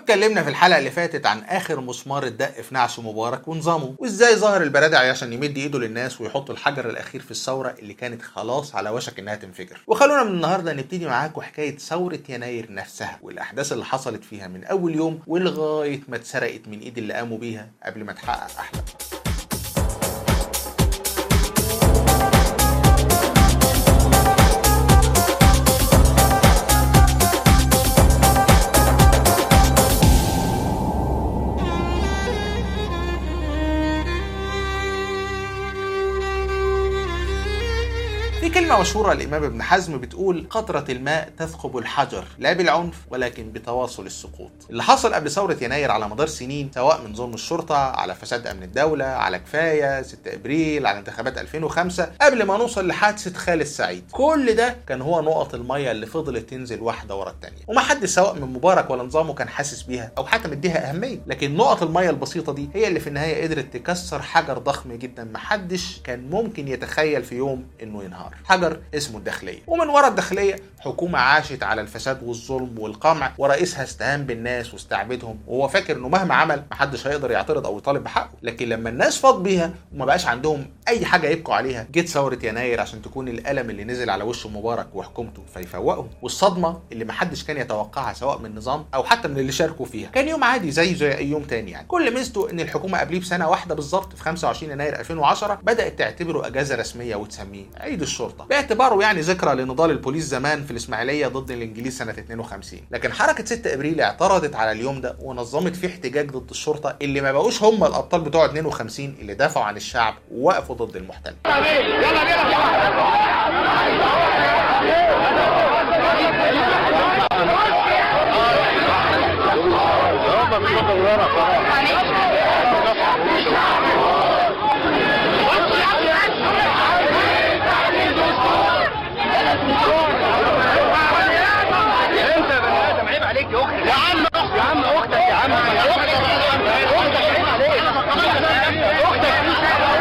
واتكلمنا في الحلقه اللي فاتت عن اخر مسمار اتدق في نعش مبارك ونظامه وازاي ظهر البرادعي عشان يمد ايده للناس ويحط الحجر الاخير في الثوره اللي كانت خلاص على وشك انها تنفجر وخلونا من النهارده نبتدي معاكم حكايه ثوره يناير نفسها والاحداث اللي حصلت فيها من اول يوم ولغايه ما اتسرقت من ايد اللي قاموا بيها قبل ما تحقق احلامها في كلمة مشهورة للإمام ابن حزم بتقول قطرة الماء تثقب الحجر لا بالعنف ولكن بتواصل السقوط اللي حصل قبل ثورة يناير على مدار سنين سواء من ظلم الشرطة على فساد أمن الدولة على كفاية 6 إبريل على انتخابات 2005 قبل ما نوصل لحادثة خالد سعيد كل ده كان هو نقط المية اللي فضلت تنزل واحدة ورا التانية ومحدش سواء من مبارك ولا نظامه كان حاسس بيها أو حتى مديها أهمية لكن نقط المية البسيطة دي هي اللي في النهاية قدرت تكسر حجر ضخم جدا محدش كان ممكن يتخيل في يوم إنه ينهار حجر اسمه الداخليه ومن ورا الداخليه حكومه عاشت على الفساد والظلم والقمع ورئيسها استهان بالناس واستعبدهم وهو فاكر انه مهما عمل محدش هيقدر يعترض او يطالب بحقه لكن لما الناس فاض بيها وما بقاش عندهم اي حاجه يبقوا عليها جت ثوره يناير عشان تكون الالم اللي نزل على وش مبارك وحكومته فيفوقهم والصدمه اللي محدش كان يتوقعها سواء من النظام او حتى من اللي شاركوا فيها كان يوم عادي زي زي اي يوم تاني يعني كل ميزته ان الحكومه قبليه بسنه واحده بالظبط في 25 يناير 2010 بدات تعتبره اجازه رسميه وتسميه عيد الشرطه باعتباره يعني ذكرى لنضال البوليس زمان في الاسماعيليه ضد الانجليز سنه 52 لكن حركه 6 ابريل اعترضت على اليوم ده ونظمت فيه احتجاج ضد الشرطه اللي ما بقوش هم الابطال بتوع 52 اللي دافعوا عن الشعب ووقفوا ضد المحتل انت يا بني ادم عيب عليك يا اختك يا عم يا عم اختك يا عم اختك اختك عيب عليك اختك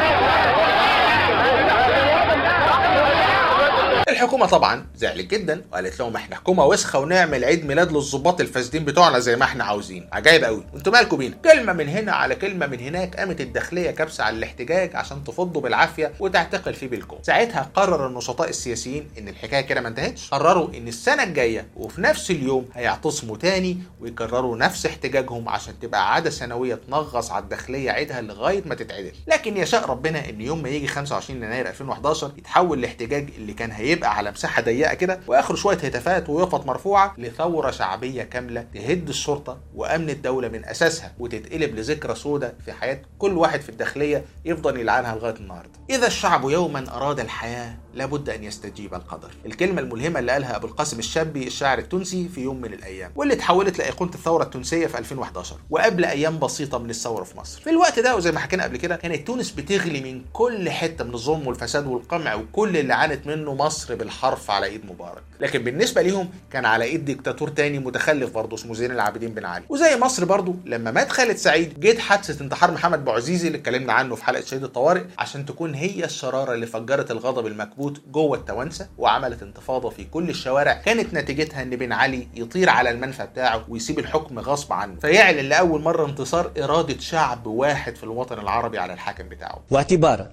الحكومه طبعا زعلت جدا وقالت لهم احنا حكومه وسخه ونعمل عيد ميلاد للظباط الفاسدين بتوعنا زي ما احنا عاوزين عجايب قوي انتوا مالكم بينا كلمه من هنا على كلمه من هناك قامت الداخليه كبسه على الاحتجاج عشان تفضه بالعافيه وتعتقل فيه بالكم ساعتها قرر النشطاء السياسيين ان الحكايه كده ما انتهتش قرروا ان السنه الجايه وفي نفس اليوم هيعتصموا تاني ويكرروا نفس احتجاجهم عشان تبقى عاده سنويه تنغص على الداخليه عيدها لغايه ما تتعدل لكن يشاء ربنا ان يوم ما يجي 25 يناير 2011 يتحول الاحتجاج اللي كان هيبقى على مساحه ضيقه كده واخره شويه هتافات ويقط مرفوعه لثوره شعبيه كامله تهد الشرطه وامن الدوله من اساسها وتتقلب لذكرى سودة في حياه كل واحد في الداخليه يفضل يلعنها لغايه النهارده اذا الشعب يوما اراد الحياه لابد ان يستجيب القدر الكلمه الملهمه اللي قالها ابو القاسم الشابي الشاعر التونسي في يوم من الايام واللي اتحولت لايقونه الثوره التونسيه في 2011 وقبل ايام بسيطه من الثوره في مصر في الوقت ده وزي ما حكينا قبل كده كانت تونس بتغلي من كل حته من الظلم والفساد والقمع وكل اللي عانت منه مصر بالحرف على ايد مبارك لكن بالنسبه ليهم كان على ايد ديكتاتور تاني متخلف برضه اسمه زين العابدين بن علي وزي مصر برضه لما مات خالد سعيد جت حادثه انتحار محمد بوعزيزي اللي اتكلمنا عنه في حلقه شهيد الطوارئ عشان تكون هي الشراره اللي فجرت الغضب المكبوت جوه التوانسه وعملت انتفاضه في كل الشوارع كانت نتيجتها ان بن علي يطير على المنفى بتاعه ويسيب الحكم غصب عنه فيعلن لاول مره انتصار اراده شعب واحد في الوطن العربي على الحاكم بتاعه واعتبارا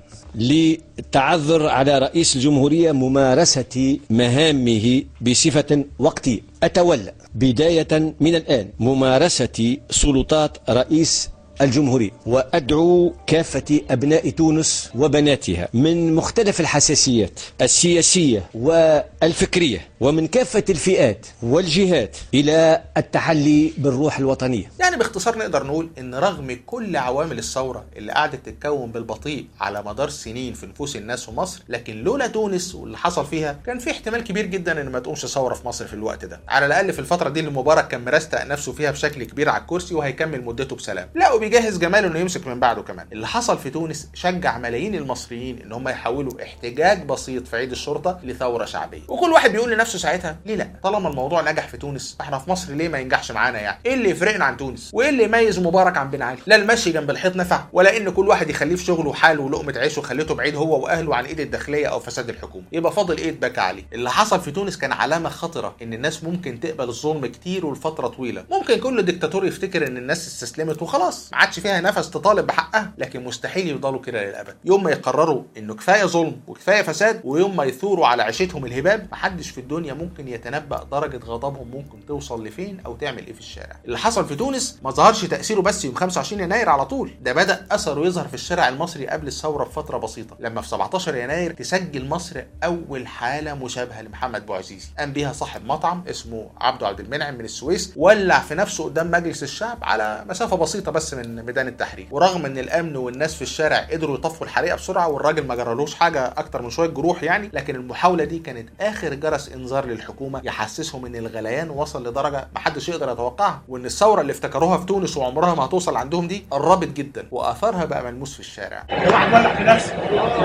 للتعذر على رئيس الجمهورية ممارسة مهامه بصفة وقتية أتولى بداية من الآن ممارسة سلطات رئيس الجمهورية وأدعو كافة أبناء تونس وبناتها من مختلف الحساسيات السياسية والفكرية ومن كافة الفئات والجهات إلى التحلي بالروح الوطنية يعني باختصار نقدر نقول ان رغم كل عوامل الثوره اللي قعدت تتكون بالبطيء على مدار سنين في نفوس الناس في مصر لكن لولا تونس واللي حصل فيها كان في احتمال كبير جدا ان ما تقومش ثوره في مصر في الوقت ده على الاقل في الفتره دي اللي مبارك كان مرستق نفسه فيها بشكل كبير على الكرسي وهيكمل مدته بسلام لا وبيجهز جماله انه يمسك من بعده كمان اللي حصل في تونس شجع ملايين المصريين ان هم يحولوا احتجاج بسيط في عيد الشرطه لثوره شعبيه وكل واحد بيقول لنفسه نفسه ساعتها ليه لا طالما الموضوع نجح في تونس احنا في مصر ليه ما ينجحش معانا يعني ايه اللي يفرقنا عن تونس وايه اللي يميز مبارك عن بن علي لا المشي جنب الحيط نفع ولا ان كل واحد يخليه في شغله وحاله ولقمه عيشه خليته بعيد هو واهله عن ايد الداخليه او فساد الحكومه يبقى فاضل ايه يتبكى عليه اللي حصل في تونس كان علامه خطره ان الناس ممكن تقبل الظلم كتير ولفتره طويله ممكن كل ديكتاتور يفتكر ان الناس استسلمت وخلاص ما عادش فيها نفس تطالب بحقها لكن مستحيل يفضلوا كده للابد يوم ما يقرروا انه كفايه ظلم وكفايه فساد ويوم ما يثوروا على عيشتهم الهباب محدش في الدنيا ممكن يتنبأ درجه غضبهم ممكن توصل لفين او تعمل ايه في الشارع اللي حصل في تونس ما ظهرش تاثيره بس يوم 25 يناير على طول ده بدا اثره يظهر في الشارع المصري قبل الثوره بفتره بسيطه لما في 17 يناير تسجل مصر اول حاله مشابهه لمحمد بوعزيزي قام بيها صاحب مطعم اسمه عبده عبد المنعم من السويس ولع في نفسه قدام مجلس الشعب على مسافه بسيطه بس من ميدان التحرير ورغم ان الامن والناس في الشارع قدروا يطفوا الحريقه بسرعه والراجل ما جرالوش حاجه اكتر من شويه جروح يعني لكن المحاوله دي كانت اخر جرس انذار للحكومه يحسسهم ان الغليان وصل لدرجه محدش يقدر يتوقعها وان الثوره اللي افتكروها في تونس وعمرها ما هتوصل عندهم دي قربت جدا واثرها بقى ملموس في الشارع اوعى تولع في نفسك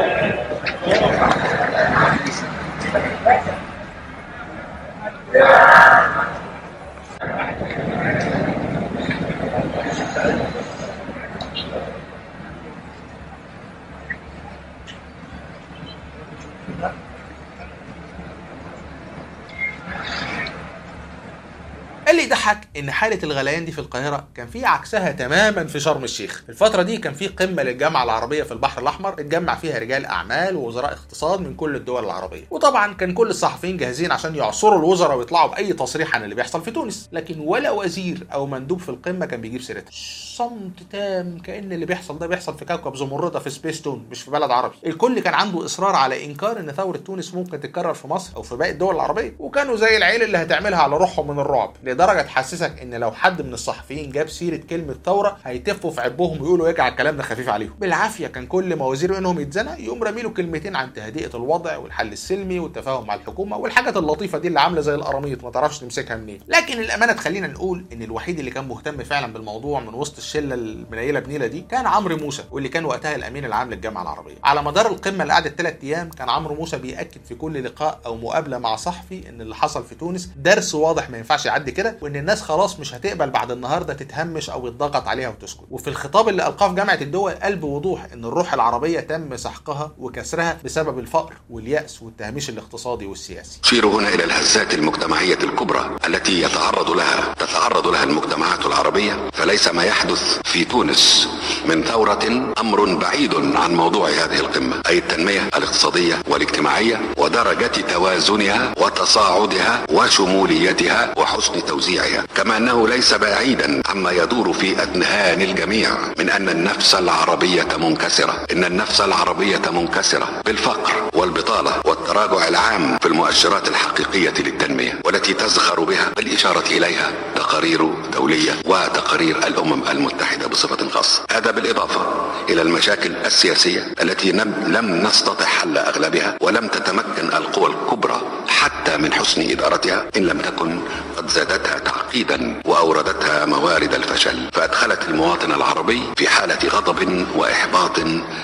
اللي يضحك ان حاله الغليان دي في القاهره كان في عكسها تماما في شرم الشيخ الفتره دي كان في قمه للجامعه العربيه في البحر الاحمر اتجمع فيها رجال اعمال ووزراء اقتصاد من كل الدول العربيه وطبعا كان كل الصحفيين جاهزين عشان يعصروا الوزراء ويطلعوا باي تصريح عن اللي بيحصل في تونس لكن ولا وزير او مندوب في القمه كان بيجيب سيرتها صمت تام كان اللي بيحصل ده بيحصل في كوكب زمرده في سبيس تون مش في بلد عربي الكل كان عنده اصرار على انكار ان ثوره تونس ممكن تتكرر في مصر او في باقي الدول العربيه وكانوا زي العيل اللي هتعملها على روحهم من الرعب لدرجه تحسسك ان لو حد من الصحفيين جاب سيره كلمه ثوره هيتفوا في عبهم ويقولوا يجعل الكلام ده خفيف عليهم بالعافيه كان كل ما وزير منهم يتزنق يقوم رامي له كلمتين عن تهدئه الوضع والحل السلمي والتفاهم مع الحكومه والحاجات اللطيفه دي اللي عامله زي القراميط ما تعرفش تمسكها منين لكن الامانه تخلينا نقول ان الوحيد اللي كان مهتم فعلا بالموضوع من وسط الشله المنيله بنيله دي كان عمرو موسى واللي كان وقتها الامين العام للجامعه العربيه على مدار القمه اللي قعدت ثلاث ايام كان عمرو موسى بياكد في كل لقاء او مقابله مع صحفي ان اللي حصل في تونس درس واضح ما ينفعش يعدي كده وان الناس خلاص مش هتقبل بعد النهارده تتهمش او يتضغط عليها وتسكت وفي الخطاب اللي القاه في جامعه الدول قال بوضوح ان الروح العربيه تم سحقها وكسرها بسبب الفقر والياس والتهميش الاقتصادي والسياسي أشير هنا إلى الهزات المجتمعية الكبرى التي يتعرض لها تتعرض لها المجتمعات العربية فليس ما يحدث في تونس من ثورة أمر بعيد عن موضوع هذه القمة أي التنمية الاقتصادية والاجتماعية ودرجة توازنها وتصاعدها وشموليتها وحسن توزيعها كما أنه ليس بعيدا عما يدور في أذهان الجميع من أن النفس العربية منكسرة إن النفس العربية منكسرة بالفقر والبطالة والتراجع العام في المؤشرات الحقيقية للتنمية والتي تزخر بها الإشارة إليها تقارير دولية وتقارير الأمم المتحدة بصفة خاصة هذا بالإضافة إلى المشاكل السياسية التي لم لم نستطع حل أغلبها ولم تتمكن القوى الكبرى حتى من حسن إدارتها إن لم تكن قد زادتها تعقيدا وأوردتها موارد الفشل فأدخلت المواطن العربي في حالة غضب وإحباط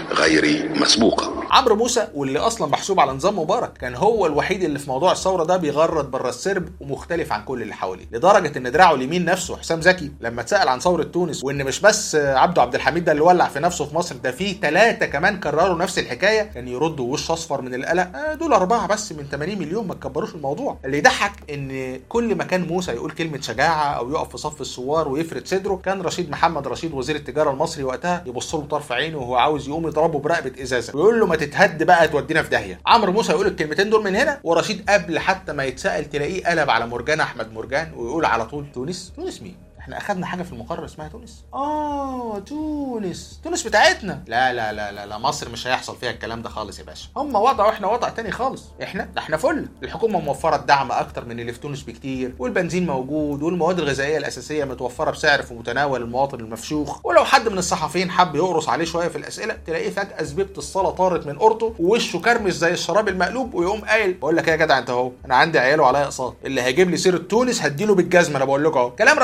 غير مسبوقة عمرو موسى واللي اصلا محسوب على نظام مبارك كان هو الوحيد اللي في موضوع الثوره ده بيغرد بره السرب ومختلف عن كل اللي حواليه لدرجه ان دراعه اليمين نفسه حسام زكي لما اتسال عن ثوره تونس وان مش بس عبده عبد الحميد ده اللي ولع في نفسه في مصر ده في ثلاثه كمان كرروا نفس الحكايه كان يردوا وش اصفر من القلق آه دول اربعه بس من 80 مليون ما تكبروش الموضوع اللي يضحك ان كل ما كان موسى يقول كلمه شجاعه او يقف في صف الثوار ويفرد صدره كان رشيد محمد رشيد وزير التجاره المصري وقتها يبص له طرف عينه وهو عاوز يقوم يضربه برقبه ازازه ويقول له ما تتهد بقى تودينا في داهيه عمرو موسى يقول الكلمتين دول من هنا ورشيد قبل حتى ما يتسال تلاقيه قلب على مرجان احمد مرجان ويقول على طول تونس تونس مين احنا اخدنا حاجه في المقرر اسمها تونس اه تونس تونس بتاعتنا لا لا لا لا, لا مصر مش هيحصل فيها الكلام ده خالص يا باشا هم وضع واحنا وضع تاني خالص احنا ده احنا فل الحكومه موفره الدعم اكتر من اللي في تونس بكتير والبنزين موجود والمواد الغذائيه الاساسيه متوفره بسعر في متناول المواطن المفشوخ ولو حد من الصحفيين حب يقرص عليه شويه في الاسئله تلاقيه فجاه زبيبه الصلاه طارت من قرطه ووشه كرمش زي الشراب المقلوب ويقوم قايل بقول لك ايه يا جدع انت اهو انا عندي عيال وعليا اقساط اللي هيجيب لي سيره تونس هديله بالجزمه انا بقول لكم اهو كلام رشيد وبعدين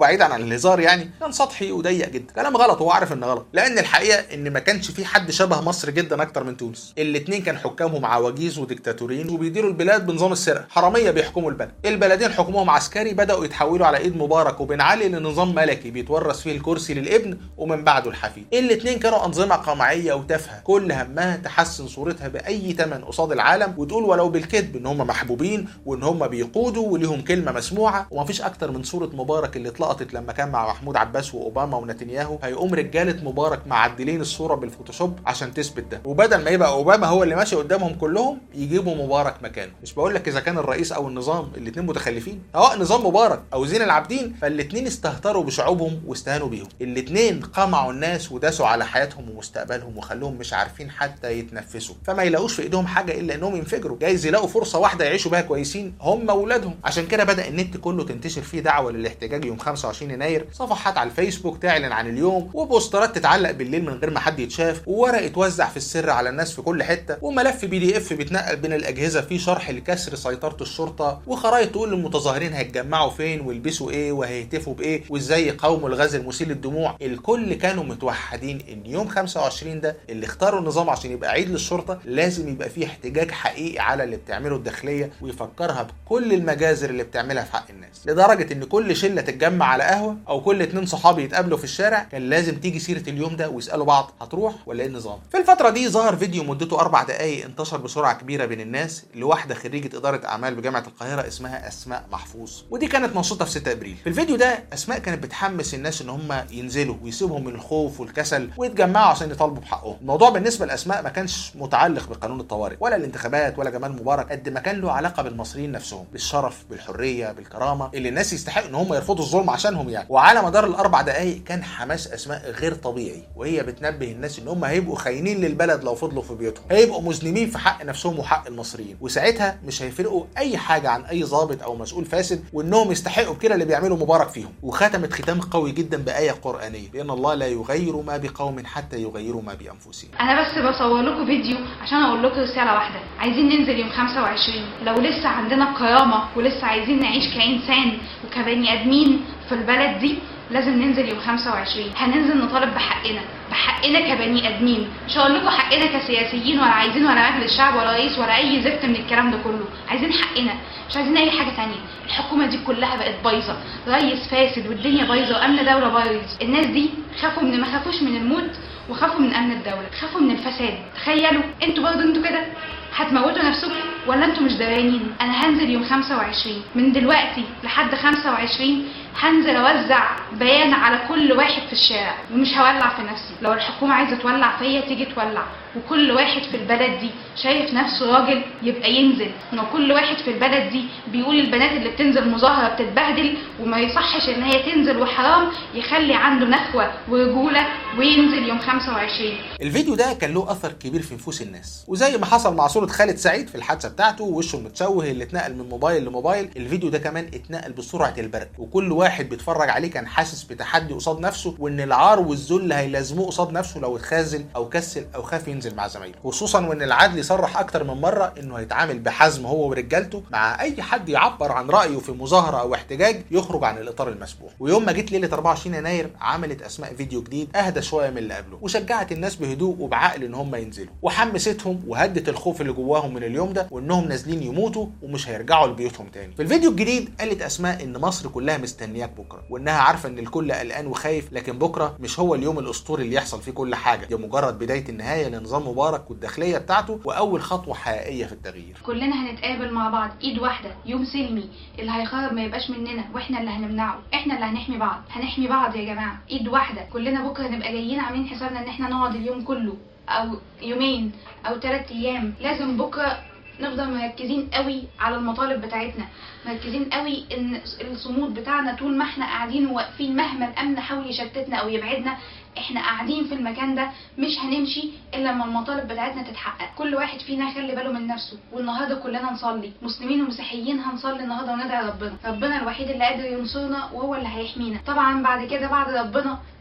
بعيدا عن الهزار يعني كان سطحي وضيق جدا كلام غلط هو عارف ان غلط لان الحقيقه ان ما كانش في حد شبه مصر جدا اكتر من تونس الاتنين كان حكامهم عواجيز وديكتاتورين وبيديروا البلاد بنظام السرقه حراميه بيحكموا البلد البلدين حكمهم عسكري بداوا يتحولوا على ايد مبارك وبن علي لنظام ملكي بيتورث فيه الكرسي للابن ومن بعده الحفيد الاتنين كانوا انظمه قمعيه وتافهه كل همها تحسن صورتها باي ثمن قصاد العالم وتقول ولو بالكذب ان هم محبوبين وان هم بيقودوا وليهم كلمه مسموعه ومفيش اكتر من صوره مبارك اللي اتلقطت لما كان مع محمود عباس واوباما ونتنياهو هيقوم رجاله مبارك معدلين الصوره بالفوتوشوب عشان تثبت ده وبدل ما يبقى اوباما هو اللي ماشي قدامهم كلهم يجيبوا مبارك مكانه مش بقول لك اذا كان الرئيس او النظام الاثنين متخلفين سواء نظام مبارك او زين العابدين فالاثنين استهتروا بشعوبهم واستهانوا بيهم الاثنين قمعوا الناس وداسوا على حياتهم ومستقبلهم وخلوهم مش عارفين حتى يتنفسوا فما يلاقوش في ايدهم حاجه الا انهم ينفجروا جايز يلاقوا فرصه واحده يعيشوا بيها كويسين هم واولادهم عشان كده بدا النت كله تنتشر فيه دعوه للاحتجاج يوم 25 يناير صفحات على الفيسبوك تعلن عن اليوم وبوسترات تتعلق بالليل من غير ما حد يتشاف وورق يتوزع في السر على الناس في كل حته وملف بي دي اف بيتنقل بين الاجهزه فيه شرح لكسر سيطره الشرطه وخرائط تقول للمتظاهرين هيتجمعوا فين ويلبسوا ايه وهيهتفوا بايه وازاي يقاوموا الغاز المسيل للدموع الكل كانوا متوحدين ان يوم 25 ده اللي اختاروا النظام عشان يبقى عيد للشرطه لازم يبقى فيه احتجاج حقيقي على اللي بتعمله الداخليه ويفكرها بكل المجازر اللي بتعملها في حق الناس لدرجه ان كل شله تتجمع على قهوه او كل اتنين صحابي يتقابلوا في الشارع كان لازم تيجي سيره اليوم ده ويسالوا بعض هتروح ولا ايه النظام في الفتره دي ظهر فيديو مدته اربع دقائق انتشر بسرعه كبيره بين الناس لواحده خريجه اداره اعمال بجامعه القاهره اسمها اسماء محفوظ ودي كانت نشيطه في 6 ابريل في الفيديو ده اسماء كانت بتحمس الناس ان هم ينزلوا ويسيبهم من الخوف والكسل ويتجمعوا عشان يطالبوا بحقهم الموضوع بالنسبه لاسماء ما كانش متعلق بقانون الطوارئ ولا الانتخابات ولا جمال مبارك قد ما كان له علاقه بالمصريين نفسهم بالشرف بالحريه بالكرامه اللي الناس يستحقوا ان هم يرفضوا الظلم عشانهم يعني وعلى مدار الاربع دقائق كان حماس اسماء غير طبيعي وهي بتنبه الناس ان هم هيبقوا خاينين للبلد لو فضلوا في بيوتهم هيبقوا مذنبين في حق نفسهم وحق المصريين وساعتها مش هيفرقوا اي حاجه عن اي ضابط او مسؤول فاسد وانهم يستحقوا بكده اللي بيعمله مبارك فيهم وختمت ختام قوي جدا بايه قرانيه لان الله لا يغير ما بقوم حتى يغيروا ما بانفسهم انا بس بصور لكم فيديو عشان اقول لكم رساله واحده عايزين ننزل يوم 25 لو لسه عندنا الكرامه ولسه عايزين نعيش كانسان وكبني ادمين في البلد دي لازم ننزل يوم 25 هننزل نطالب بحقنا بحقنا كبني ادمين مش هقول لكم حقنا كسياسيين ولا عايزين ولا مجلس شعب ولا رئيس ولا اي زفت من الكلام ده كله عايزين حقنا مش عايزين اي حاجه تانية الحكومه دي كلها بقت بايظه رئيس فاسد والدنيا بايظه وامن دوله بايظ الناس دي خافوا من ما خافوش من الموت وخافوا من امن الدوله خافوا من الفساد تخيلوا انتوا برضه انتوا كده هتموتوا نفسكم ولا انتوا مش دارانين انا هنزل يوم 25 من دلوقتي لحد 25 هنزل اوزع بيان على كل واحد في الشارع ومش هولع في نفسي لو الحكومه عايزه تولع فيا تيجي تولع وكل واحد في البلد دي شايف نفسه راجل يبقى ينزل لو كل واحد في البلد دي بيقول البنات اللي بتنزل مظاهره بتتبهدل وما يصحش ان هي تنزل وحرام يخلي عنده نخوه ورجوله وينزل يوم 25 الفيديو ده كان له اثر كبير في نفوس الناس وزي ما حصل مع صوره خالد سعيد في الحادثه بتاعته ووشه المتشوه اللي اتنقل من موبايل لموبايل الفيديو ده كمان اتنقل بسرعه البرق وكل واحد بيتفرج عليه كان حاسس بتحدي قصاد نفسه وان العار والذل هيلازموه قصاد نفسه لو اتخاذل او كسل او خاف ينزل مع زمايله خصوصا وان العدل صرح اكتر من مره انه هيتعامل بحزم هو ورجالته مع اي حد يعبر عن رايه في مظاهره او احتجاج يخرج عن الاطار المسموح ويوم ما جيت ليله 24 يناير عملت اسماء فيديو جديد اهدى شويه من اللي قبله وشجعت الناس بهدوء وبعقل ان هم ينزلوا وحمستهم وهدت الخوف اللي جواهم من اليوم ده وانهم نازلين يموتوا ومش هيرجعوا لبيوتهم تاني في الفيديو الجديد قالت اسماء ان مصر كلها مستنياك بكره وانها عارفه ان الكل قلقان وخايف لكن بكره مش هو اليوم الاسطوري اللي يحصل فيه كل حاجه دي مجرد بدايه النهايه لنظام مبارك والداخليه بتاعته واول خطوه حقيقيه في التغيير كلنا هنتقابل مع بعض ايد واحده يوم سلمي اللي هيخرب ما يبقاش مننا واحنا اللي هنمنعه احنا اللي هنحمي بعض هنحمي بعض يا جماعه ايد واحده كلنا بكره نبقى جايين عاملين حسابنا ان احنا نقعد اليوم كله او يومين او ثلاث ايام لازم بكره نفضل مركزين قوي على المطالب بتاعتنا مركزين قوي ان الصمود بتاعنا طول ما احنا قاعدين وواقفين مهما الامن حاول يشتتنا او يبعدنا احنا قاعدين في المكان ده مش هنمشي الا لما المطالب بتاعتنا تتحقق كل واحد فينا يخلي باله من نفسه والنهارده كلنا نصلي مسلمين ومسيحيين هنصلي النهارده وندعي ربنا ربنا الوحيد اللي قادر ينصرنا وهو اللي هيحمينا طبعا بعد كده بعد ربنا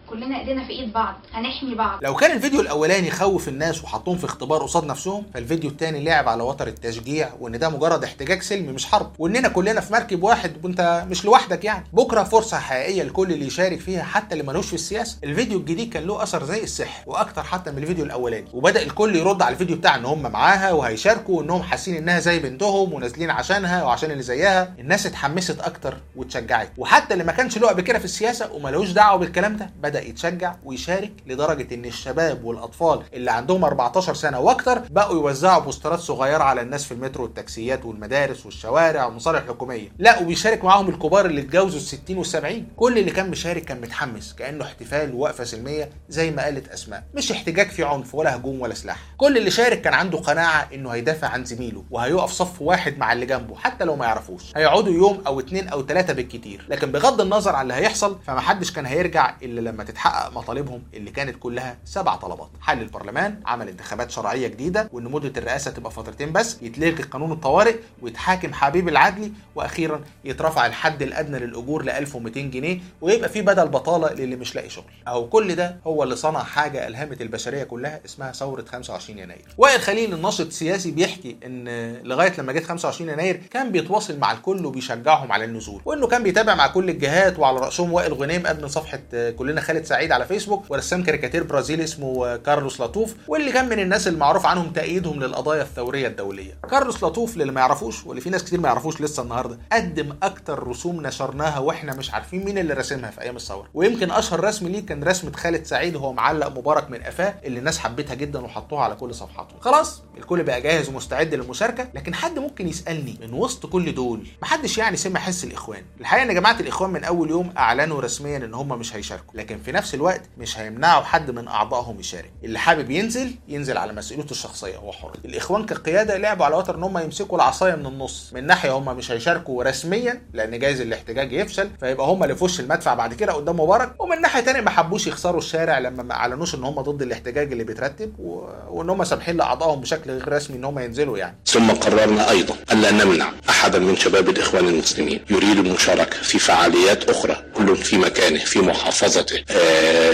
كلنا ايدينا في ايد بعض هنحمي بعض لو كان الفيديو الاولاني خوف الناس وحطهم في اختبار قصاد نفسهم فالفيديو الثاني لعب على وتر التشجيع وان ده مجرد احتجاج سلمي مش حرب واننا كلنا في مركب واحد وانت مش لوحدك يعني بكره فرصه حقيقيه لكل اللي يشارك فيها حتى اللي ملوش في السياسه الفيديو الجديد كان له اثر زي السحر واكتر حتى من الفيديو الاولاني وبدا الكل يرد على الفيديو بتاع ان هم معاها وهيشاركوا وانهم حاسين انها زي بنتهم ونازلين عشانها وعشان اللي زيها الناس اتحمست اكتر واتشجعت وحتى اللي ما كانش له قبل كده في السياسه وملوش دعوه بالكلام ده بدا يتشجع ويشارك لدرجه ان الشباب والاطفال اللي عندهم 14 سنه واكتر بقوا يوزعوا بوسترات صغيره على الناس في المترو والتاكسيات والمدارس والشوارع والمصالح الحكوميه لا وبيشارك معاهم الكبار اللي اتجاوزوا ال 60 وال 70 كل اللي كان مشارك كان متحمس كانه احتفال ووقفه سلميه زي ما قالت اسماء مش احتجاج في عنف ولا هجوم ولا سلاح كل اللي شارك كان عنده قناعه انه هيدافع عن زميله وهيقف صف واحد مع اللي جنبه حتى لو ما يعرفوش هيقعدوا يوم او اتنين او تلاته بالكتير لكن بغض النظر عن اللي هيحصل فمحدش كان هيرجع الا لما تتحقق مطالبهم اللي كانت كلها سبع طلبات حل البرلمان عمل انتخابات شرعيه جديده وان مده الرئاسه تبقى فترتين بس يتلغي قانون الطوارئ ويتحاكم حبيب العدلي واخيرا يترفع الحد الادنى للاجور ل 1200 جنيه ويبقى في بدل بطاله للي مش لاقي شغل اهو كل ده هو اللي صنع حاجه الهمت البشريه كلها اسمها ثوره 25 يناير وائل خليل الناشط السياسي بيحكي ان لغايه لما جت 25 يناير كان بيتواصل مع الكل وبيشجعهم على النزول وانه كان بيتابع مع كل الجهات وعلى راسهم وائل غنيم ادمن صفحه كلنا خالد سعيد على فيسبوك ورسام كاريكاتير برازيلي اسمه كارلوس لطوف واللي كان من الناس المعروف عنهم تأييدهم للقضايا الثوريه الدوليه كارلوس لطوف للي ما يعرفوش واللي في ناس كتير ما يعرفوش لسه النهارده قدم اكتر رسوم نشرناها واحنا مش عارفين مين اللي راسمها في ايام الثوره ويمكن اشهر رسم ليه كان رسمه خالد سعيد وهو معلق مبارك من قفاه اللي الناس حبتها جدا وحطوها على كل صفحاتهم خلاص الكل بقى جاهز ومستعد للمشاركه لكن حد ممكن يسالني من وسط كل دول محدش يعني سمع حس الاخوان الحقيقه ان جماعه الاخوان من اول يوم اعلنوا رسميا ان هم مش هيشاركوا لكن في نفس الوقت مش هيمنعوا حد من اعضائهم يشارك اللي حابب ينزل ينزل على مسؤوليته الشخصيه هو حر الاخوان كقياده لعبوا على وتر ان هم يمسكوا العصايه من النص من ناحيه هم مش هيشاركوا رسميا لان جايز الاحتجاج يفشل فيبقى هم اللي في وش المدفع بعد كده قدام مبارك ومن ناحيه تانية ما حبوش يخسروا الشارع لما ما اعلنوش ان هم ضد الاحتجاج اللي بيترتب و... وان هم سامحين لاعضائهم بشكل غير رسمي ان هم ينزلوا يعني ثم قررنا ايضا الا نمنع احدا من شباب الاخوان المسلمين يريد المشاركه في فعاليات اخرى كل في مكانه في محافظته آه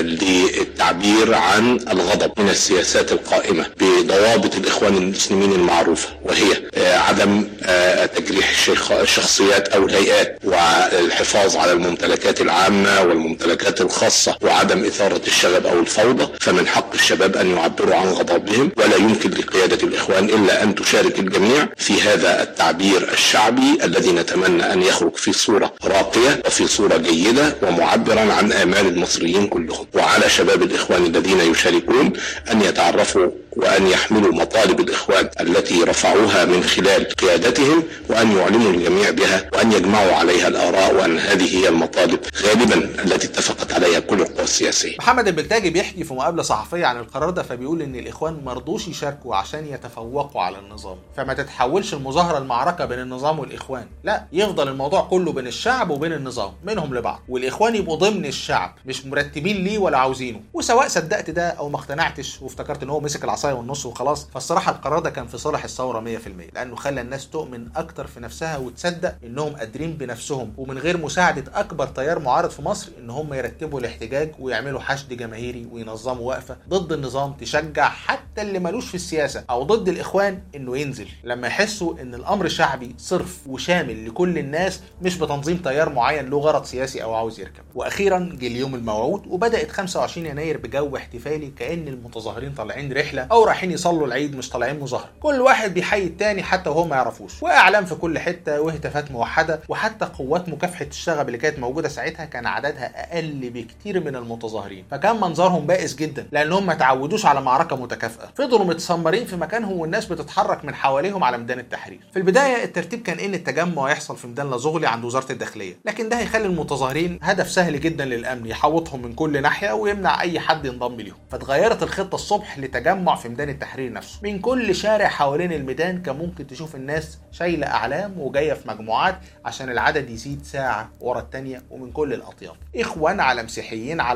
للتعبير عن الغضب من السياسات القائمه بضوابط الاخوان المسلمين المعروفه وهي آه عدم آه تجريح الشيخ الشخصيات او الهيئات والحفاظ على الممتلكات العامه والممتلكات الخاصه وعدم اثاره الشغب او الفوضى فمن حق الشباب ان يعبروا عن غضبهم ولا يمكن لقياده الاخوان الا ان تشارك الجميع في هذا التعبير الشعبي الذي نتمنى ان يخرج في صوره راقيه وفي صوره جيده ومعبرا عن امال المصريين كلهم وعلى شباب الاخوان الذين يشاركون ان يتعرفوا وان يحملوا مطالب الاخوان التي رفعوها من خلال قيادتهم وان يعلموا الجميع بها وان يجمعوا عليها الاراء وان هذه هي المطالب غالبا التي اتفقت عليها كل القوى السياسيه. محمد البلتاجي بيحكي في مقابله صحفيه عن القرار ده فبيقول ان الاخوان مرضوش يشاركوا عشان يتفوقوا على النظام فما تتحولش المظاهره المعركه بين النظام والاخوان لا يفضل الموضوع كله بين الشعب وبين النظام منهم لبعض والاخوان يبقوا ضمن الشعب مش مرتبين ليه ولا عاوزينه وسواء صدقت ده او ما اقتنعتش وافتكرت ان هو مسك العصايه والنص وخلاص فالصراحه القرار ده كان في صالح الثوره 100% لانه خلى الناس تؤمن اكتر في نفسها وتصدق انهم قادرين بنفسهم ومن غير مساعده اكبر تيار معارض في مصر ان هم يرتبوا الاحتجاج ويعملوا حشد جماهيري وينظموا وقفه ضد النظام تشجع حتى اللي ملوش في السياسه او ضد الاخوان انه ينزل لما يحسوا ان الامر شعبي صرف وشامل لكل الناس مش بتنظيم تيار معين له غرض سياسي او عاوز يركب واخيرا جه اليوم الموعود وبدات 25 يناير بجو احتفالي كان المتظاهرين طالعين رحله او رايحين يصلوا العيد مش طالعين مظاهره كل واحد بيحيي التاني حتى وهو ما يعرفوش واعلام في كل حته وهتافات موحده وحتى قوات مكافحه الشغب اللي كانت موجوده ساعتها كان عددها اقل بكتير من المتظاهرين فكان منظرهم بائس جدا لانهم ما تعودوش على معركه متكافئه فضلوا متسمرين في مكانهم والناس بتتحرك من حواليهم على ميدان التحرير في البدايه الترتيب كان ان التجمع يحصل في ميدان لازغلي عند وزاره الداخليه لكن ده هيخلي المتظاهرين هدف سهل جدا للامن يحوطهم من كل ناحيه ويمنع اي حد ينضم ليهم فتغيرت الخطه الصبح لتجمع في ميدان التحرير نفسه من كل شارع حوالين الميدان كان ممكن تشوف الناس شايله اعلام وجايه في مجموعات عشان العدد يزيد ساعه ورا التانيه ومن كل الاطياف اخوان على مسيحيين على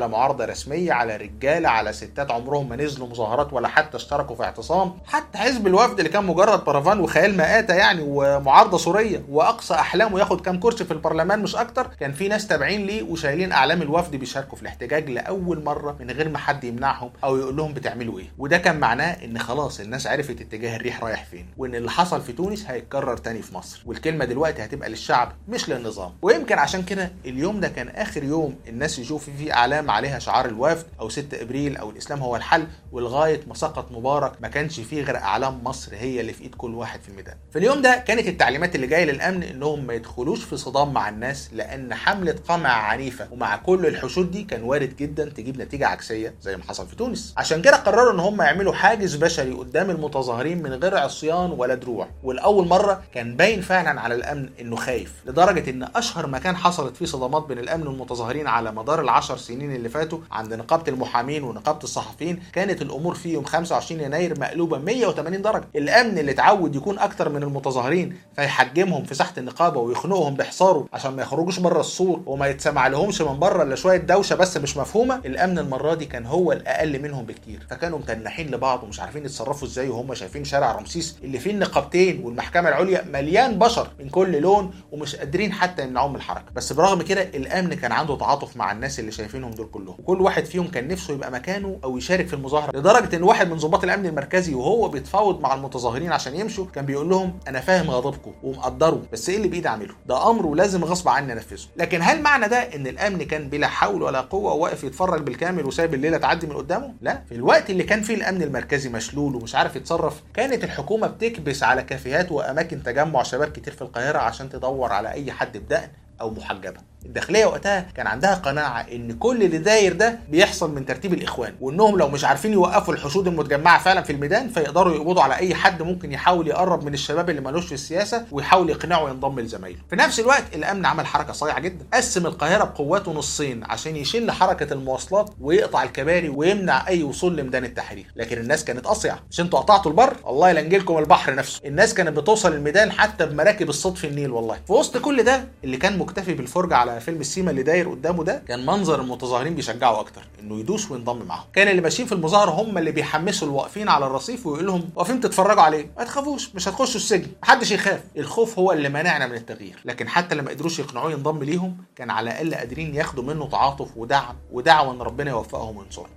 معارضه رسميه على رجاله على ستات عمرهم ما نزلوا مظاهرات ولا حتى اشتركوا في اعتصام حتى حزب الوفد اللي كان مجرد برافان وخيال مآتة يعني ومعارضه سوريه واقصى احلامه ياخد كام كرسي في البرلمان مش اكتر كان في ناس تابعين ليه وشايلين اعلام الوفد بيشاركوا في الاحتجاج لاول مره من غير ما حد يمنعهم او يقول لهم بتعملوا ايه وده كان معناه ان خلاص الناس عرفت اتجاه الريح رايح فين وان اللي حصل في تونس هيتكرر تاني في مصر والكلمه دلوقتي هتبقى للشعب مش للنظام ويمكن عشان كده اليوم ده كان اخر يوم الناس يشوفوا فيه اعلام عليها شعار الوفد او 6 ابريل او الاسلام هو الحل ولغايه ما سقط مبارك ما كانش فيه غير اعلام مصر هي اللي في ايد كل واحد في الميدان في اليوم ده كانت التعليمات اللي جايه للامن انهم ما يدخلوش في صدام مع الناس لان حمله قمع عنيفه ومع كل الحشود دي كان وارد جدا تجيب نتيجه عكسيه زي ما حصل في تونس عشان كده قرروا ان هم يعملوا حاجز بشري قدام المتظاهرين من غير عصيان ولا دروع والاول مره كان باين فعلا على الامن انه خايف لدرجه ان اشهر مكان حصلت فيه صدامات بين الامن والمتظاهرين على مدار العشر سنين اللي فاتوا عند نقابه المحامين ونقابه الصحفيين كانت الامور فيه يوم 25 يناير مقلوبه 180 درجه الامن اللي اتعود يكون اكتر من المتظاهرين فيحجمهم في ساحه النقابه ويخنقهم بحصاره عشان ما يخرجوش بره السور وما يتسمع لهمش من بره الا شويه دوشه بس مش مفهومه الامن المره دي كان هو الاقل منهم بكتير فكانوا متنحين لبعض ومش عارفين يتصرفوا ازاي وهم شايفين شارع رمسيس اللي فيه النقابتين والمحكمه العليا مليان بشر من كل لون ومش قادرين حتى يمنعوهم من الحركه بس برغم كده الامن كان عنده تعاطف مع الناس اللي شايفينهم دول كلهم وكل واحد فيهم كان نفسه يبقى مكانه او يشارك في المظاهره لدرجه ان واحد من ضباط الامن المركزي وهو بيتفاوض مع المتظاهرين عشان يمشوا كان بيقول لهم انا فاهم غضبكم ومقدره بس ايه اللي بايدي اعمله ده امر ولازم غصب عني انفذه لكن هل معنى ده ان الامن كان بلا حول ولا قوه وواقف يتفرج بالكامل وسايب الليله تعدي من قدامه لا في الوقت اللي كان فيه الامن المركزي مشلول ومش عارف يتصرف كانت الحكومه بتكبس على كافيهات واماكن تجمع شباب كتير في القاهره عشان تدور على اي حد بدقن او محجبه الداخليه وقتها كان عندها قناعه ان كل اللي داير ده بيحصل من ترتيب الاخوان وانهم لو مش عارفين يوقفوا الحشود المتجمعه فعلا في الميدان فيقدروا يقبضوا على اي حد ممكن يحاول يقرب من الشباب اللي مالوش في السياسه ويحاول يقنعه ينضم لزمايله في نفس الوقت الامن عمل حركه صايعه جدا قسم القاهره بقواته نصين عشان يشيل حركه المواصلات ويقطع الكباري ويمنع اي وصول لميدان التحرير لكن الناس كانت اصيع مش انتوا قطعتوا البر الله يلنجلكم البحر نفسه الناس كانت بتوصل الميدان حتى بمراكب الصيد في النيل والله في وسط كل ده اللي كان مكتفي بالفرجه على فيلم السيما اللي داير قدامه ده كان منظر المتظاهرين بيشجعوا اكتر انه يدوس وينضم معاهم كان اللي ماشيين في المظاهره هم اللي بيحمسوا الواقفين على الرصيف ويقول لهم واقفين تتفرجوا عليه ما تخافوش مش هتخشوا السجن محدش يخاف الخوف هو اللي منعنا من التغيير لكن حتى لما قدروش يقنعوه ينضم ليهم كان على الاقل قادرين ياخدوا منه تعاطف ودعم ودعوه ان ربنا يوفقهم وينصرهم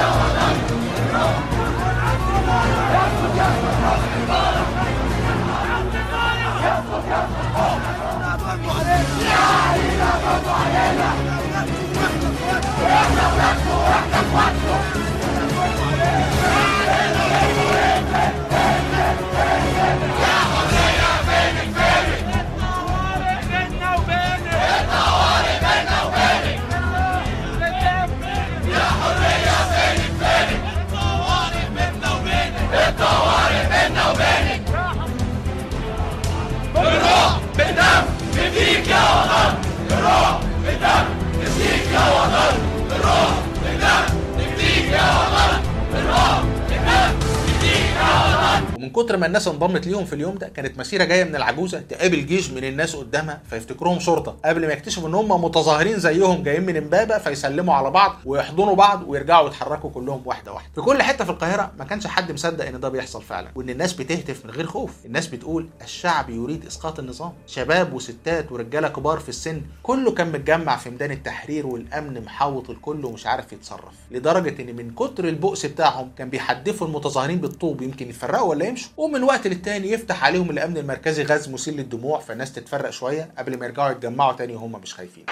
ومن كتر ما الناس انضمت ليهم في اليوم ده كانت مسيره جايه من العجوزه تقابل جيش من الناس قدامها فيفتكروهم شرطه قبل ما يكتشفوا ان هم متظاهرين زيهم جايين من امبابه فيسلموا على بعض ويحضنوا بعض ويرجعوا يتحركوا كلهم واحده واحده في كل حته في القاهره ما كانش حد مصدق ان ده بيحصل فعلا وان الناس بتهتف من غير خوف الناس بتقول الشعب يريد اسقاط النظام شباب وستات ورجاله كبار في السن كله كان متجمع في ميدان التحرير والامن محوط الكل ومش عارف يتصرف لدرجه ان من كتر البؤس بتاعهم كان بيحدفوا المتظاهرين بالطوب يمكن يتفرقوا ولا يمشوا ومن وقت للتاني يفتح عليهم الامن المركزي غاز مسيل للدموع فالناس تتفرق شويه قبل ما يرجعوا يتجمعوا تاني وهم مش خايفين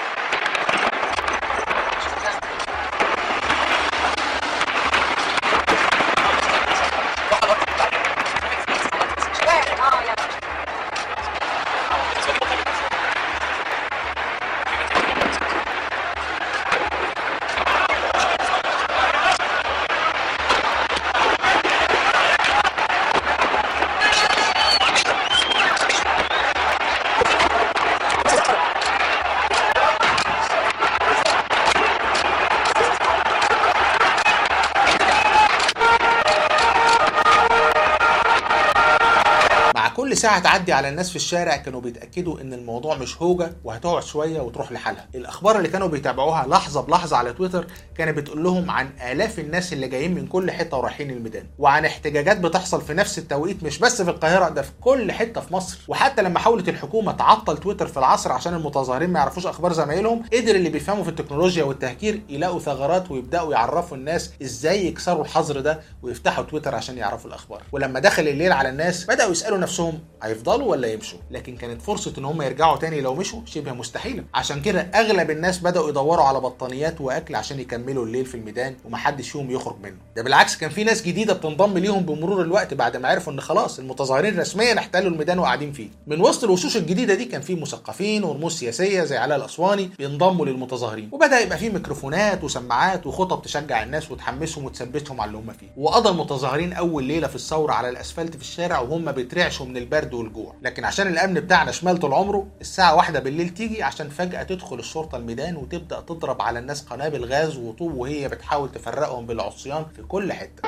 كل ساعه تعدي على الناس في الشارع كانوا بيتاكدوا ان الموضوع مش هوجه وهتقعد شويه وتروح لحالها الاخبار اللي كانوا بيتابعوها لحظه بلحظه على تويتر كانت بتقول لهم عن الاف الناس اللي جايين من كل حته ورايحين الميدان وعن احتجاجات بتحصل في نفس التوقيت مش بس في القاهره ده في كل حته في مصر وحتى لما حاولت الحكومه تعطل تويتر في العصر عشان المتظاهرين ما يعرفوش اخبار زمايلهم قدر اللي بيفهموا في التكنولوجيا والتهكير يلاقوا ثغرات ويبداوا يعرفوا الناس ازاي يكسروا الحظر ده ويفتحوا تويتر عشان يعرفوا الاخبار ولما دخل الليل على الناس بداوا يسالوا نفسهم هيفضلوا ولا يمشوا لكن كانت فرصه ان هم يرجعوا تاني لو مشوا شبه مستحيله عشان كده اغلب الناس بداوا يدوروا على بطانيات واكل عشان يكملوا الليل في الميدان ومحدش فيهم يخرج منه ده بالعكس كان في ناس جديده بتنضم ليهم بمرور الوقت بعد ما عرفوا ان خلاص المتظاهرين رسميا احتلوا الميدان وقاعدين فيه من وسط الوشوش الجديده دي كان في مثقفين ورموز سياسيه زي علاء الاسواني بينضموا للمتظاهرين وبدا يبقى في ميكروفونات وسماعات وخطب تشجع الناس وتحمسهم وتثبتهم على اللي هم فيه وقضى المتظاهرين اول ليله في الثوره على الاسفلت في الشارع وهم بيترعشوا من البرد والجوع لكن عشان الامن بتاعنا شمال طول عمره الساعه واحدة بالليل تيجي عشان فجاه تدخل الشرطه الميدان وتبدا تضرب على الناس قنابل غاز وطوب وهي بتحاول تفرقهم بالعصيان في كل حته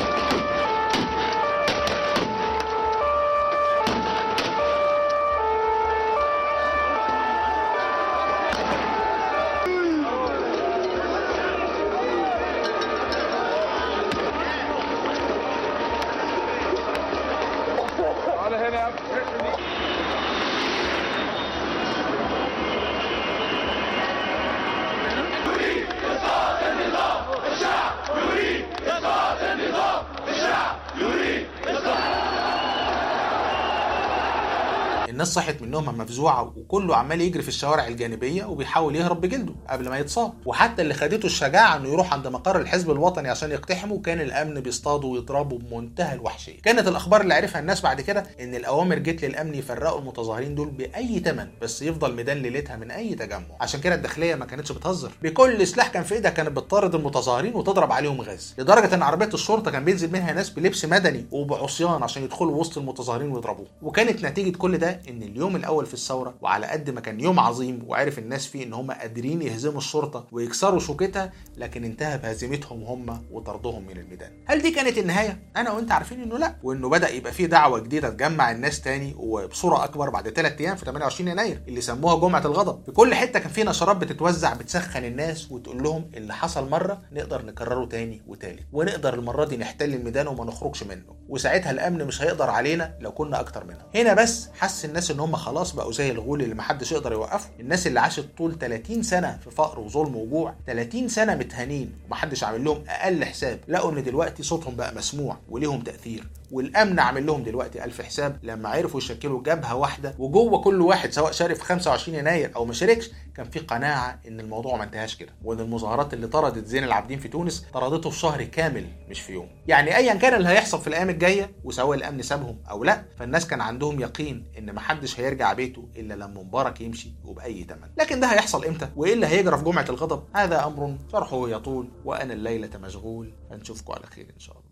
الناس صحت من نومها مفزوعه وكله عمال يجري في الشوارع الجانبيه وبيحاول يهرب بجلده قبل ما يتصاب وحتى اللي خدته الشجاعه انه يروح عند مقر الحزب الوطني عشان يقتحمه كان الامن بيصطادوا ويضربوا بمنتهى الوحشيه كانت الاخبار اللي عرفها الناس بعد كده ان الاوامر جت للامن يفرقوا المتظاهرين دول باي ثمن بس يفضل ميدان ليلتها من اي تجمع عشان كده الداخليه ما كانتش بتهزر بكل سلاح كان في ايدها كانت بتطارد المتظاهرين وتضرب عليهم غاز لدرجه ان عربيه الشرطه كان بينزل منها ناس بلبس مدني وبعصيان عشان يدخلوا وسط المتظاهرين ويضربوه وكانت نتيجه كل ده ان اليوم الاول في الثوره وعلى قد ما كان يوم عظيم وعرف الناس فيه ان هم قادرين يهزموا الشرطه ويكسروا شوكتها لكن انتهى بهزيمتهم هم وطردهم من الميدان هل دي كانت النهايه انا وانت عارفين انه لا وانه بدا يبقى في دعوه جديده تجمع الناس تاني وبصوره اكبر بعد ثلاث ايام في 28 يناير اللي سموها جمعه الغضب في كل حته كان في نشرات بتتوزع بتسخن الناس وتقول لهم اللي حصل مره نقدر نكرره تاني وتالت ونقدر المره دي نحتل الميدان وما نخرجش منه وساعتها الامن مش هيقدر علينا لو كنا اكتر منهم هنا بس حس الناس ان هم خلاص بقوا زي الغول اللي محدش يقدر يوقفه الناس اللي عاشت طول 30 سنه في فقر وظلم وجوع 30 سنه متهانين ومحدش عامل لهم اقل حساب لقوا ان دلوقتي صوتهم بقى مسموع وليهم تاثير والامن عامل لهم دلوقتي الف حساب لما عرفوا يشكلوا جبهه واحده وجوه كل واحد سواء شارك في 25 يناير او ما شاركش كان في قناعه ان الموضوع ما انتهاش كده وان المظاهرات اللي طردت زين العابدين في تونس طردته في شهر كامل مش في يوم يعني ايا كان اللي هيحصل في الايام الجايه وسواء الامن سابهم او لا فالناس كان عندهم يقين ان محدش هيرجع بيته الا لما مبارك يمشي وباي ثمن لكن ده هيحصل امتى وايه اللي هيجرى في جمعه الغضب هذا امر شرحه يطول وانا الليله مشغول فنشوفكم على خير ان شاء الله